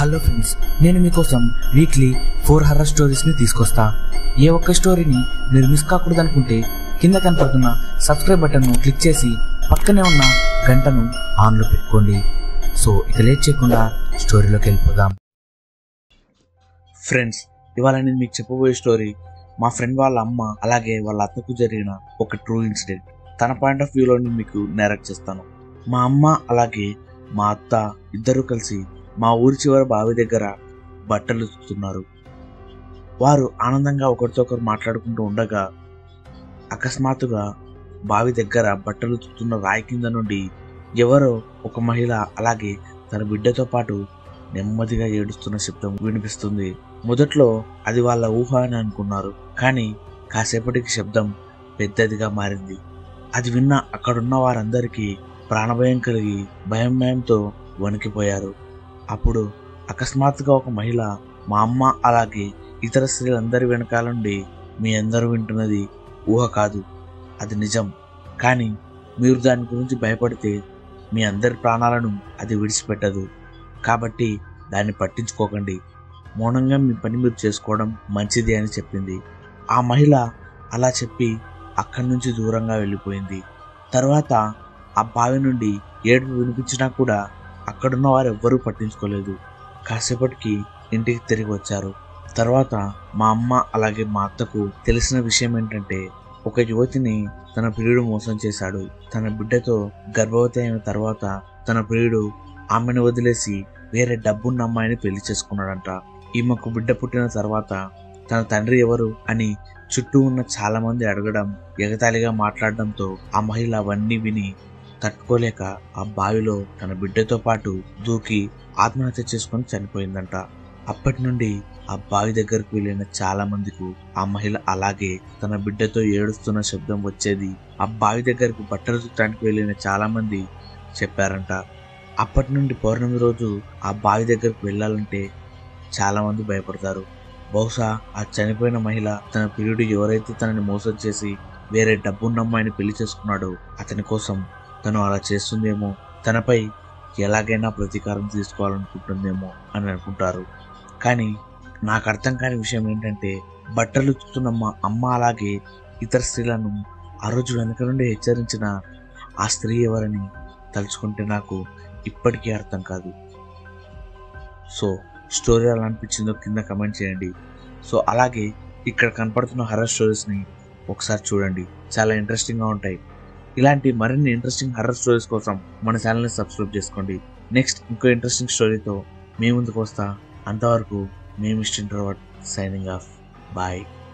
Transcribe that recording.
hello friends నేను మీకోసం weekly four horror స్టోరీస్ని తీసుకొస్తా ఏ ఒక్క స్టోరీని మీరు మిస్ కాకూడదు అనుకుంటే కింద కనపడుతున్న సబ్స్క్రైబ్ బటన్ను క్లిక్ చేసి పక్కనే ఉన్న గంటను ఆన్లో పెట్టుకోండి సో ఇక లేట్ చేయకుండా స్టోరీలోకి వెళ్ళిపోదాం ఫ్రెండ్స్ ఇవాళ నేను మీకు చెప్పబోయే స్టోరీ మా ఫ్రెండ్ వాళ్ళ అమ్మ అలాగే వాళ్ళ అత్తకు జరిగిన ఒక ట్రూ ఇన్సిడెంట్ తన పాయింట్ ఆఫ్ వ్యూలో నేను మీకు నేరక్ చేస్తాను మా అమ్మ అలాగే మా అత్త ఇద్దరు కలిసి మా ఊరి చివర బావి దగ్గర బట్టలు ఉతుకుతున్నారు వారు ఆనందంగా ఒకరితో ఒకరు మాట్లాడుకుంటూ ఉండగా అకస్మాత్తుగా బావి దగ్గర బట్టలు ఉతుకుతున్న రాయి కింద నుండి ఎవరో ఒక మహిళ అలాగే తన బిడ్డతో పాటు నెమ్మదిగా ఏడుస్తున్న శబ్దం వినిపిస్తుంది మొదట్లో అది వాళ్ళ ఊహ అని అనుకున్నారు కానీ కాసేపటికి శబ్దం పెద్దదిగా మారింది అది విన్న అక్కడున్న వారందరికీ ప్రాణభయం కలిగి భయం భయంతో వణికిపోయారు అప్పుడు అకస్మాత్తుగా ఒక మహిళ మా అమ్మ అలాగే ఇతర స్త్రీలందరి వెనకాల నుండి మీ అందరూ వింటున్నది ఊహ కాదు అది నిజం కానీ మీరు దాని గురించి భయపడితే మీ అందరి ప్రాణాలను అది విడిచిపెట్టదు కాబట్టి దాన్ని పట్టించుకోకండి మౌనంగా మీ పని మీరు చేసుకోవడం మంచిది అని చెప్పింది ఆ మహిళ అలా చెప్పి అక్కడి నుంచి దూరంగా వెళ్ళిపోయింది తర్వాత ఆ బావి నుండి ఏడుపు వినిపించినా కూడా అక్కడున్న వారు ఎవ్వరూ పట్టించుకోలేదు కాసేపటికి ఇంటికి తిరిగి వచ్చారు తర్వాత మా అమ్మ అలాగే మా అత్తకు తెలిసిన విషయం ఏంటంటే ఒక యువతిని తన ప్రియుడు మోసం చేశాడు తన బిడ్డతో గర్భవతి అయిన తర్వాత తన ప్రియుడు ఆమెను వదిలేసి వేరే డబ్బున్న అమ్మాయిని పెళ్లి చేసుకున్నాడంట ఈమెకు బిడ్డ పుట్టిన తర్వాత తన తండ్రి ఎవరు అని చుట్టూ ఉన్న చాలా మంది అడగడం ఎగతాళిగా మాట్లాడడంతో ఆ మహిళ అవన్నీ విని తట్టుకోలేక ఆ బావిలో తన బిడ్డతో పాటు దూకి ఆత్మహత్య చేసుకొని చనిపోయిందంట అప్పటి నుండి ఆ బావి దగ్గరకు వెళ్ళిన చాలా మందికి ఆ మహిళ అలాగే తన బిడ్డతో ఏడుస్తున్న శబ్దం వచ్చేది ఆ బావి దగ్గరకు బట్టలు చుట్టానికి వెళ్ళిన చాలా మంది చెప్పారంట అప్పటి నుండి పౌర్ణమి రోజు ఆ బావి దగ్గరకు వెళ్ళాలంటే చాలా మంది భయపడతారు బహుశా ఆ చనిపోయిన మహిళ తన ప్రియుడు ఎవరైతే తనని మోసం చేసి వేరే డబ్బున్న అమ్మాయిని పెళ్లి చేసుకున్నాడో అతని కోసం తను అలా చేస్తుందేమో తనపై ఎలాగైనా ప్రతీకారం తీసుకోవాలనుకుంటుందేమో అని అనుకుంటారు కానీ నాకు అర్థం కాని విషయం ఏంటంటే బట్టలు ఉతుకుతున్న మా అమ్మ అలాగే ఇతర స్త్రీలను ఆ రోజు వెనక నుండి హెచ్చరించిన ఆ స్త్రీ ఎవరని తలుచుకుంటే నాకు ఇప్పటికీ అర్థం కాదు సో స్టోరీ ఎలా అనిపించిందో కింద కమెంట్ చేయండి సో అలాగే ఇక్కడ కనపడుతున్న హర్రర్ స్టోరీస్ని ఒకసారి చూడండి చాలా ఇంట్రెస్టింగ్గా ఉంటాయి ఇలాంటి మరిన్ని ఇంట్రెస్టింగ్ హర్రర్ స్టోరీస్ కోసం మన ఛానల్ని సబ్స్క్రైబ్ చేసుకోండి నెక్స్ట్ ఇంకో ఇంట్రెస్టింగ్ స్టోరీతో మీ ముందుకు వస్తా అంతవరకు మేము ఇష్టం సైనింగ్ ఆఫ్ బాయ్